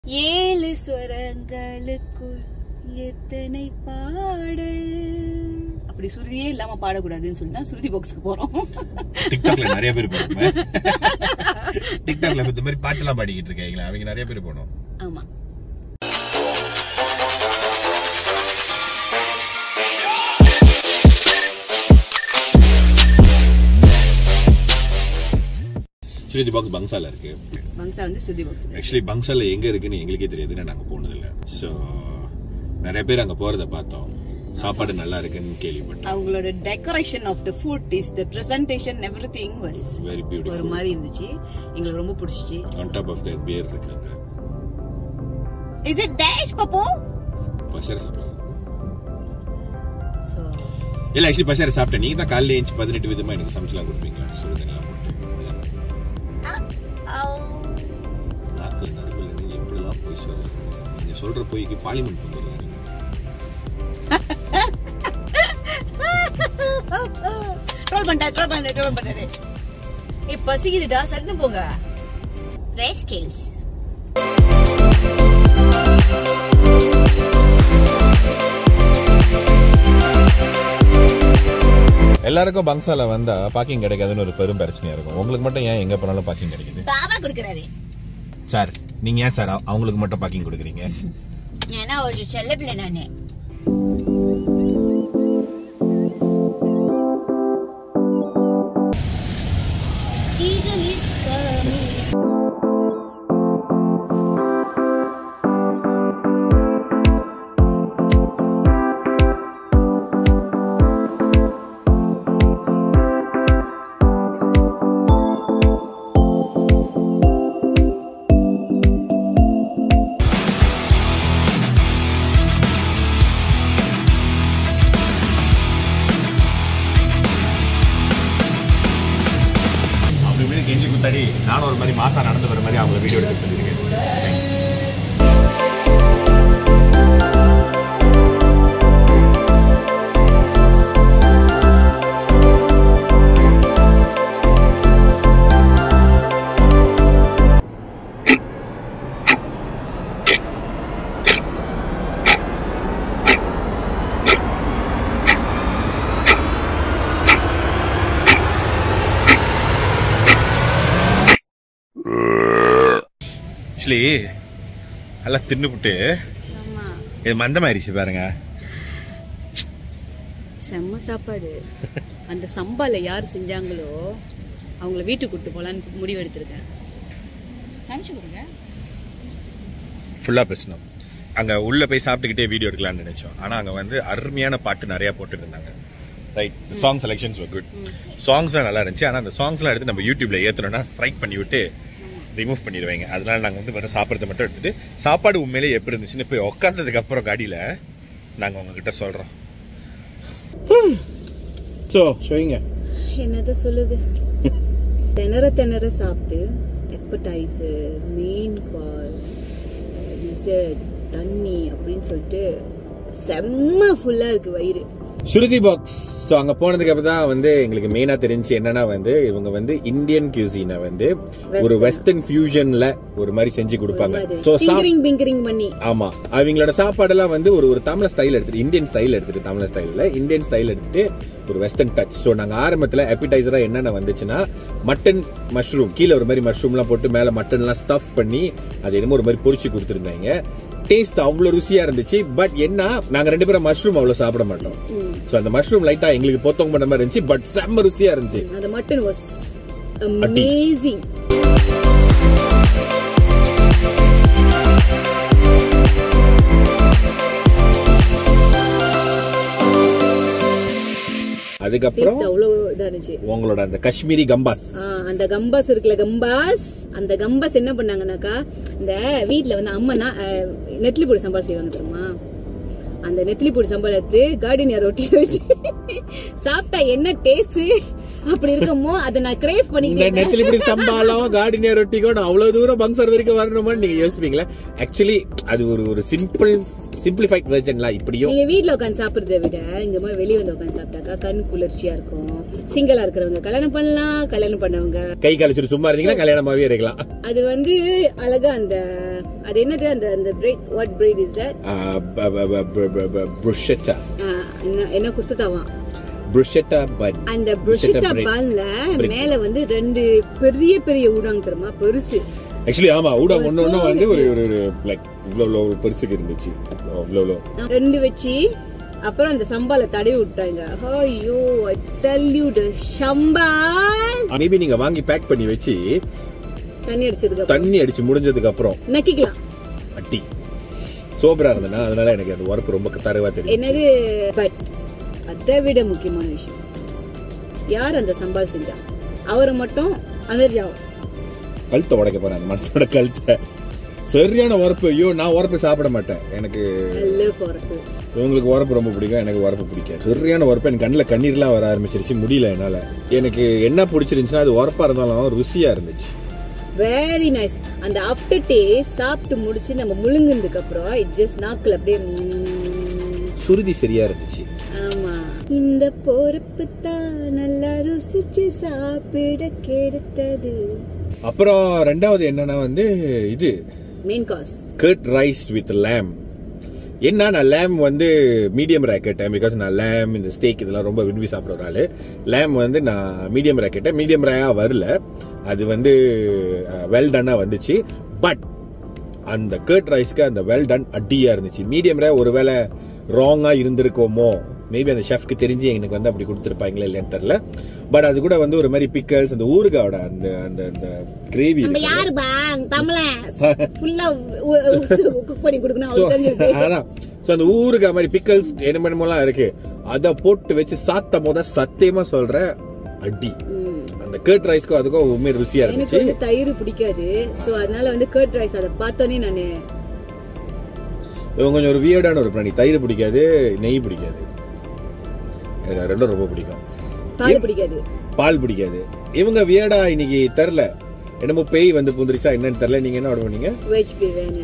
ஏழு ஸ்வரங்களுக்குள் எத்தனை பாடல் அப்படி சுருதியே இல்லாம பாடக்கூடாதுன்னு சொல்லி தான் சுருதி பாக்ஸ்க்கு போறோம் டிக்டாக்ல நிறைய பேர் போனோம் டிக்டாக்ல இந்த மாதிரி பாட்டெல்லாம் பாடிக்கிட்டு இருக்காங்களா அவங்க நிறைய பேர் போனோம் ஆமா ஸ்ருதி பாக்ஸ் பங்சால இருக்கு பங்சா வந்து சுருதி பாக்ஸ் ஆக்சுவலி பங்சால எங்க இருக்குன்னு எங்களுக்கே தெரியாதுன்னு நாங்க போனது இல்ல சோ நிறைய பேர் அங்க போறத பார்த்தோம் சாப்பாடு நல்லா இருக்குன்னு கேள்விப்பட்டோம் அவங்களோட decoration of the food is the presentation every thing was very ஒரு பியூட்டிஃபுல் மாதிரி இருந்துச்சு எங்களுக்கு ரொம்ப பிடிச்சிச்சு on top of that beer இருக்காங்க இஸ் இட் டேஷ் பப்போ பசர சாப்பிடலாம் சோ இல்ல ஆக்சுவலி பசர சாப்பிட்டேன் நீங்க தான் காலையில ஏஞ்சி பதினெட்டு விதமா எனக்கு சமைச்சலாம் கொடுப்பீங்களா சுடுதண்ணெல்லாம் போட்டு நாக்கில் நடுவில் நீங்க எப்படிலாம் போய் சொல்றீங்க நீங்க சொல்ற பொய்க்கு பார்லிமெண்ட் வந்துருங்க ட்ரோல் பண்ணிட்டா ட்ரோல் பண்ண ட்ரோல் பண்ணாரு ஏ பசிக்குதுடா சட்டுன்னு போங்க ரேஸ்கேல்ஸ் எல்லாருக்கும் பங்சால வந்தா பார்க்கிங் கிடைக்காதுன்னு ஒரு பெரும் பிரச்சனையா இருக்கும் உங்களுக்கு மட்டும் ஏன் எங்க போனாலும் பார்க்கிங் கிடைக்குது பாபா கொடுக்குறாரு சார் நீங்க ஏன் சார் அவங்களுக்கு மட்டும் பார்க்கிங் கொடுக்குறீங்க ஏன்னா ஒரு செல்ல பிள்ளை நானு Eagle is coming. அப்படி கெஞ்சி குத்தாடி நானும் ஒரு மாதிரி மாசா நடந்து வர மாதிரி அவங்க வீடியோ எடுக்க சொல்லியிருக்கேன் Thanks. ஆக்சுவலி நல்லா தின்னுபிட்டு ஆமா இது மந்தமாயிருச்சு பாருங்க செம்ம சாப்பாடு அந்த சம்பால யார் செஞ்சாங்களோ அவங்கள வீட்டுக்கு கூட்டு போலான்னு முடிவு எடுத்திருக்கேன் சமைச்சு கொடுங்க ஃபுல்லா பேசணும் அங்க உள்ள போய் சாப்பிட்டுக்கிட்டே வீடியோ எடுக்கலாம்னு நினைச்சோம் ஆனா அங்க வந்து அருமையான பாட்டு நிறைய போட்டுட்டு இருந்தாங்க ரைட் சாங் செலெக்ஷன்ஸ் குட் சாங்ஸ்லாம் நல்லா இருந்துச்சு ஆனா அந்த சாங்ஸ்லாம் எடுத்து நம்ம யூடியூப்ல ஏத்தணும்னா ஸ்ட்ரைக் பண்ணி விட்டு ரிமூவ் பண்ணிடுவாங்க அதனால நாங்க வந்து வெறும் சாப்பிட்றத மட்டும் எடுத்துட்டு சாப்பாடு உண்மையிலே எப்படி இருந்துச்சுன்னு போய் உட்காந்ததுக்கு அப்புறம் காடியில நாங்க உங்ககிட்ட சொல்றோம் ஸோ ஷோயிங்க என்னதான் சொல்லுது திணற திணற சாப்பிட்டு எப்படைசர் மெயின் காஸ் டிசர்ட் தண்ணி அப்படின்னு சொல்லிட்டு செம்ம ஃபுல்லா இருக்கு வயிறு ஸ்ருதி பாக்ஸ் ஸோ அங்க போனதுக்கு அப்புறம் தான் வந்து எங்களுக்கு மெயினா தெரிஞ்சு என்னன்னா வந்து இவங்க வந்து இந்தியன் கியூசினை வந்து ஒரு வெஸ்டர்ன் ஃபியூஷன்ல ஒரு மாதிரி செஞ்சு கொடுப்பாங்க ஸோ பிங்கரிங் பிங்கரிங் பண்ணி ஆமா அவங்களோட சாப்பாடெல்லாம் வந்து ஒரு ஒரு தமிழ் ஸ்டைல் எடுத்துட்டு இந்தியன் ஸ்டைல் எடுத்துட்டு தமிழ் ஸ்டைல்ல இந்தியன் ஸ்டைல் எடுத்துட்டு ஒரு வெஸ்டர்ன் டச் ஸோ நாங்க ஆரம்பத்துல appetizer-ஆ என்னென்ன வந்துச்சுன்னா மட்டன் மஷ்ரூம் கீழே ஒரு மாதிரி மஷ்ரூம்லாம் போட்டு மேல மட்டன்லாம் ஸ்டஃப் பண்ணி அது என்னமோ ஒரு மாதிரி பொரிச்சு கொடுத்துருந்தாங்க டேஸ்ட் அவ்வளவு ருசியா இருந்துச்சு பட் என்ன நாங்க ரெண்டு பேரும் மஷ்ரூம் அவ்வளவு சாப்பிட மாட்டோம் சோ அந்த மஷ்ரூம் லைட்டா எங்களுக்கு பொத்தவங்க பண்ண மாதிரி இருந்துச்சு பட் செம்ம ருசியா இருந்துச்சு அந்த மட்டன் வாஸ் அமேசிங் அதுக்கப்புறம் டேஸ்ட் அவ்வளவு இதா இருந்துச்சு உங்களோட அந்த காஷ்மீரி கம்பாஸ் ஆ, அந்த கம்பாஸ் இருக்குல்ல கம்பாஸ் அந்த கம்பாஸ் என்ன பண்ணாங்கன்னாக்கா இந்த வீட்ல வந்து அம்மா நா- அஹ், நெத்திலி பொடி சம்பால் செய்வாங்க தெரியுமா அந்த நெத்திலி பொடி சம்பால் எடுத்து கார்டனியா ரொட்டி வச்சு சாப்பிட்டா என்ன டேஸ்ட் அப்படி இருக்குமோ அதை நான் கிரேவ் இந்த பண்ணிக்கிறேன் நெத்திலிப்படி சம்பாலம் கார்டினியர் ரொட்டிக்கோ நான் அவ்வளவு தூரம் பங்சர் வரைக்கும் வரணுமான்னு நீங்க யோசிப்பீங்களா ஆக்சுவலி அது ஒரு ஒரு சிம்பிள் சிம்பிளிஃபைட் வெர்ஜன்லாம் இப்படியும் நீங்க வீட்ல உட்காந்து சாப்பிடுறத விட இங்க போய் வெளிய வந்து உட்காந்து சாப்பிட்டாக்கா கண் குளிர்ச்சியா இருக்கும் சிங்கிளா இருக்கிறவங்க கல்யாணம் பண்ணலாம் கல்யாணம் பண்ணவங்க கை கழிச்சிட்டு சும்மா இருந்தீங்கன்னா கல்யாணமாவே இருக்கலாம் அது வந்து அழகா அந்த அது என்னது அந்த அந்த bread what bread is that bruschetta என்ன என்ன குசுதாவா புருஷட்டா பன் அந்த Bruschetta புருஷிட்டா bread. பான்ல Bread. மேல வந்து ரெண்டு பெரிய பெரிய ஊடாங்க தெரியுமா பெருசு ஆக்சுவலி ஆமா ஊடா ஒரு ஒண்ணு ஒண்ணு சோறு. வந்து ஒரு ஒரு லைக் இவ்வளோ இவ்வளோ பெருசுக்கு இருந்துச்சு இவ்வளோ இவ்வளோ ரெண்டு வச்சு அப்புறம் அந்த சம்பால தடவி விட்டாங்க ஐயோ I tell you the sambal maybe நீங்க வாங்கி பேக் பண்ணி வச்சு தண்ணி அடிச்சதுக்கு அப்புறம் தண்ணி அடிச்சு முடிஞ்சதுக்கு அப்புறம் நக்கிக்கலாம் அட்டி சோபரா இருந்தேன்னா அதனால எனக்கு அந்த உரப்பு ரொம்ப தரவா தெரியும் என்னது பட் அதை விட முக்கியமான விஷயம் யார் அந்த சம்பால் செஞ்சா அவரை மட்டும் அலர்ஜி ஆகும் கழுத்தை உடைக்க போறேன் அந்த மனசோட கழுத்தை சரியான உரப்பு ஐயோ நான் உரப்பு சாப்பிட மாட்டேன் எனக்கு லவ் ஃபார் இவங்களுக்கு உரப்பு ரொம்ப பிடிக்கும் எனக்கு உரப்பு பிடிக்காது சரியான உரப்பு எனக்கு கண்ணில் கண்ணீர்லாம் வர ஆரம்பிச்சிருச்சு முடியல என்னால எனக்கு என்ன பிடிச்சிருந்துச்சுன்னா அது உரப்பா இருந்தாலும் ருசியா இருந்துச்சு வெரி நைஸ் அந்த ஆஃப்டர் டேஸ்ட் சாப்பிட்டு முடிச்சு நம்ம முழுங்குனதுக்கு அப்புறம் இட் ஜஸ்ட் நாக்குல அப்படியே ம்ம். சுருதி சரியா இருந்துச்சு ஆமா இந்த பொறுப்பு தான் நல்லா ருசிச்சு சாப்பிட கெடுத்தது அப்புறம் ரெண்டாவது என்னன்னா வந்து இது main course curd rice with lamb என்ன நான் லேம் வந்து மீடியம் ரேக்கெட்டேன் பிகாஸ் நான் லேம் இந்த ஸ்டேக் இதெல்லாம் ரொம்ப விரும்பி சாப்பிட்ற ஒரு ஆளு லேம் வந்து நான் மீடியம் ரேக்கெட்டேன் மீடியம் ரேயா வரல அது வந்து வெல் டன்னா வந்துச்சு பட் அந்த கர்ட் ரைஸ்க்கு அந்த வெல் டன் அட்டியா இருந்துச்சு மீடியம் ரே ஒருவேளை ராங்கா இருந்திருக்கோமோ மேபி அந்த ஷெஃப்க்கு தெரிஞ்சு எனக்கு வந்து அப்படி கொடுத்துருப்பாங்களா இல்லைன்னு தெரியல பட் அது கூட வந்து ஒரு மாதிரி பிக்கல்ஸ் அந்த ஊறுகாவோட அந்த அந்த அந்த கிரேவி நம்ம யாரு பாங் தமிழ ஃபுல்லா குக் பண்ணி கொடுக்கணும் So, அவருக்கு தெரிஞ்சிருக்கு அதான் சோ அந்த ஊறுகாய் மாதிரி பிக்கல்ஸ் என்னமென்னமோலாம் இருக்கு அத போட்டு வச்சு சாத்த போத சத்தியமா சொல்றேன் அடி ம். அந்த கர்ட் ரைஸ்க்கும் அதுக்கும் உண்மை ருசியா எனக்கு இருந்துச்சு வந்து தயிர் பிடிக்காது சோ அதனால வந்து கர்ட் ரைஸ் அதை பார்த்தோன்னே நானு இவங்க கொஞ்சம் ஒரு வியர்டான ஒரு பிராணி தயிர் பிடிக்காது நெய் பிடிக்காது எனக்கு அது ரெண்டும் ரொம்ப பிடிக்கும் பால் பிடிக்காது பால் பிடிக்காது இவங்க வியர்டா இன்னைக்கு தெரில என்னமோ பேய் வந்து புந்துருச்சா என்னன்னு தெரியல நீங்க என்ன ஆர்டர் பண்ணீங்க veg biryani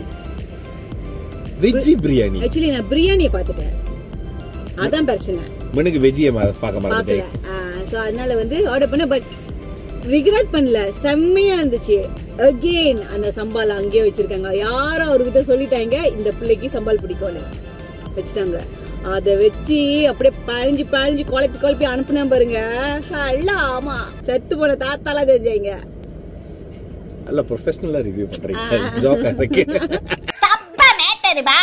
veggie biryani actually நான் பிரியாணியை பார்த்துட்டேன் அதான் பிரச்சனை மனுக்கு வெஜ்ஜியை பார்க்க பார்க்கல மாட்டேன் சோ அதனால வந்து ஆர்டர் பண்ண பட் ரிக்ரெட் பண்ணல செம்மையா இருந்துச்சு அகெயின் அந்த சம்பால் அங்கேயே வச்சிருக்காங்க யாரும் அவர்கிட்ட சொல்லிட்டாங்க இந்த பிள்ளைக்கு சம்பால் பிடிக்கும்னு வச்சுட்டாங்க அத வச்சு அப்படியே பழஞ்சு பழஞ்சு குழப்பி குழப்பி அனுப்புனா பாருங்க அல்ல ஆமா செத்து போன தாத்தாலாம் தெரிஞ்சாங்க நல்ல ப்ரொஃபஷனலா ரிவ்யூ பண்றீங்க ஜோக்கா இருக்கு சப்ப மேட்டரு பா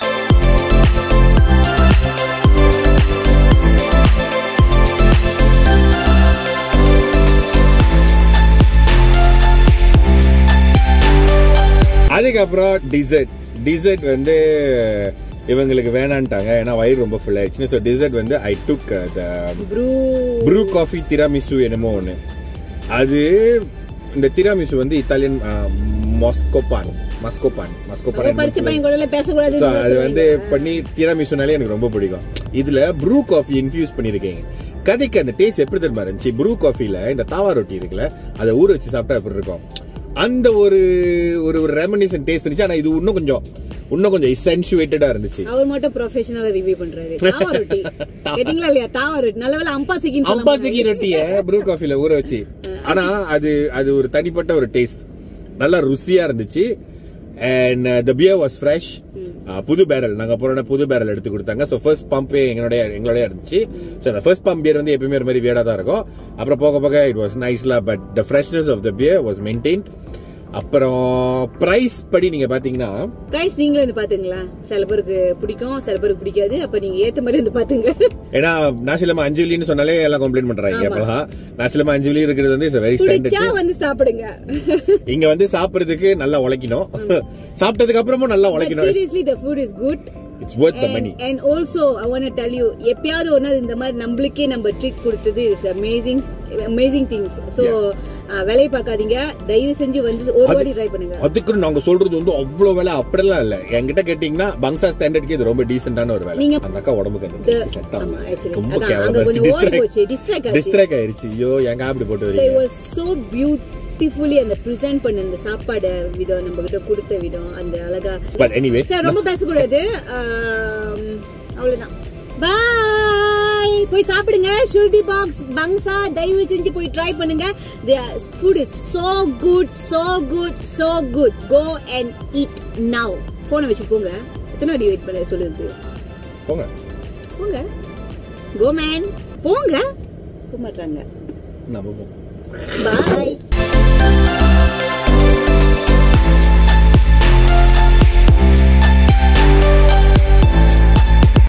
அதுக்கப்புறம் டிசர்ட் டிசர்ட் வந்து இவங்களுக்கு வேணான்ட்டாங்க ஏன்னா வயிறு ரொம்ப ஃபுல் ஆயிடுச்சு ஸோ டிசர்ட் வந்து I took the Bru Bru coffee tiramisu என்னமோ ஒன்று அது இந்த திராமிசு வந்து இத்தாலியன் மாஸ்கோபான் மஸ்கோபான் படிச்ச மஸ்கோபான் பையன் கூட பேசக்கூடாது So, அது வந்து பண்ணி திராமிசுனாலே எனக்கு ரொம்ப பிடிக்கும் இதுல ப்ரூ காஃபி இன்ஃபியூஸ் பண்ணிருக்கீங்க கதைக்கு அந்த டேஸ்ட் எப்படி தெரியுமா இருந்துச்சு ப்ரூ காஃபில இந்த தாவா ரொட்டி இருக்குல்ல அதை ஊற வச்சு சாப்பிட்டா எப்படி இருக்கும் அந்த ஒரு ஒரு ஒரு ரெமனிசன் டேஸ்ட் இருந்துச்சு ஆனா இது இன்னும் கொஞ்சம் இன்னும் கொஞ்சம் இசென்சுவேட்டடா இருந்துச்சு அவர் மட்டும் ப்ரொஃபஷனலா ரிவ்யூ பண்றாரு தாவா ரொட்டி கேட்டீங்களா இல்லையா தாவா ரொட்டி நல்ல வேலை அம்பாசிக்கின்னு அம்பாசிக்கு ரொட்டிய ப்ரூ காஃபில ஊற வச்சு ஆனா அது அது ஒரு தனிப்பட்ட ஒரு டேஸ்ட் நல்லா ருசியா இருந்துச்சு and the beer was fresh புது பேரல் நாங்க போன புது பேரல் எடுத்து கொடுத்தாங்க ஸோ ஃபர்ஸ்ட் பம்பே எங்களுடைய எங்களுடைய இருந்துச்சு ஸோ அந்த ஃபர்ஸ்ட் பம்ப் பியர் வந்து எப்பயுமே ஒரு மாதிரி வியடா தான் இருக்கும் அப்புறம் போக போக இட் வாஸ் நைஸ்லா but the freshness of the beer was maintained அப்புறம் பிரைஸ் படி நீங்க பாத்தீங்கன்னா பிரைஸ் நீங்களே வந்து பாத்துங்களா சில பேருக்கு பிடிக்கும் சில பேருக்கு பிடிக்காது அப்ப நீங்க ஏத்த மாதிரி வந்து பாத்துங்க ஏன்னா நாசிலமா அஞ்சு வெள்ளின்னு சொன்னாலே எல்லாம் கம்ப்ளைண்ட் பண்றாங்க அப்பலாம் நாசிலமா அஞ்சு வெள்ளி இருக்கிறது வந்து வெரி பிடிச்சா ஸ்டாண்டர்ட் வந்து சாப்பிடுங்க இங்க வந்து சாப்பிடுறதுக்கு நல்லா உழைக்கணும் சாப்பிட்டதுக்கு அப்புறமும் நல்லா உழைக்கணும் seriously the food is good it's worth the money and also I want tell you எப்பயாவது ஒரு நாள் இந்த மாதிரி நம்மளுக்கே நம்ம ட்ரீட் கொடுத்தது is amazing amazing things so வேலையை பார்க்காதீங்க தயவு செஞ்சு வந்து ஒரு வாட்டி ட்ரை பண்ணுங்க அதுக்கு நாங்க சொல்றது வந்து அவ்வளவு வேலை அப்படிலாம் இல்ல என்கிட்ட கேட்டீங்கன்னா பங்சா ஸ்டாண்டர்ட்க்கு இது ரொம்ப டீசென்டான ஒரு வேலை நீங்க- அந்த அக்கா உடம்புக்கு அந்த The- செட் ஆமா, actually. ரொம்ப அதான், அங்க கேவலமா கொஞ்சம் ஓடி போச்சு, distract ஆச்சு. டிஸ்ட்ராக்ட் ஆயிடுச்சு ஐயோ எங்க அப்படி போட்டு So it வரீங்க was so beautiful. பியூட்டிஃபுல்லி அந்த ப்ரெசென்ட் பண்ண அந்த சாப்பாடு விதம் நம்ம கிட்ட கொடுத்த விதம் அந்த அழகா பட் எனிவே சரி ரொம்ப பேசக்கூடாது ஆம், அவ்வளவுதான் பாய் போய் சாப்பிடுங்க ஷுருதி பாக்ஸ் பங்ஸா தயவு செஞ்சு போய் ட்ரை பண்ணுங்க food is so good so good so good go and eat now போனை வச்சு போங்க எத்தனை வாட்டி வெயிட் பண்ண சொல்லுது போங்க போங்க கோ மேன் போங்க போக மாட்டாங்க நம்ம போவோம் பாய்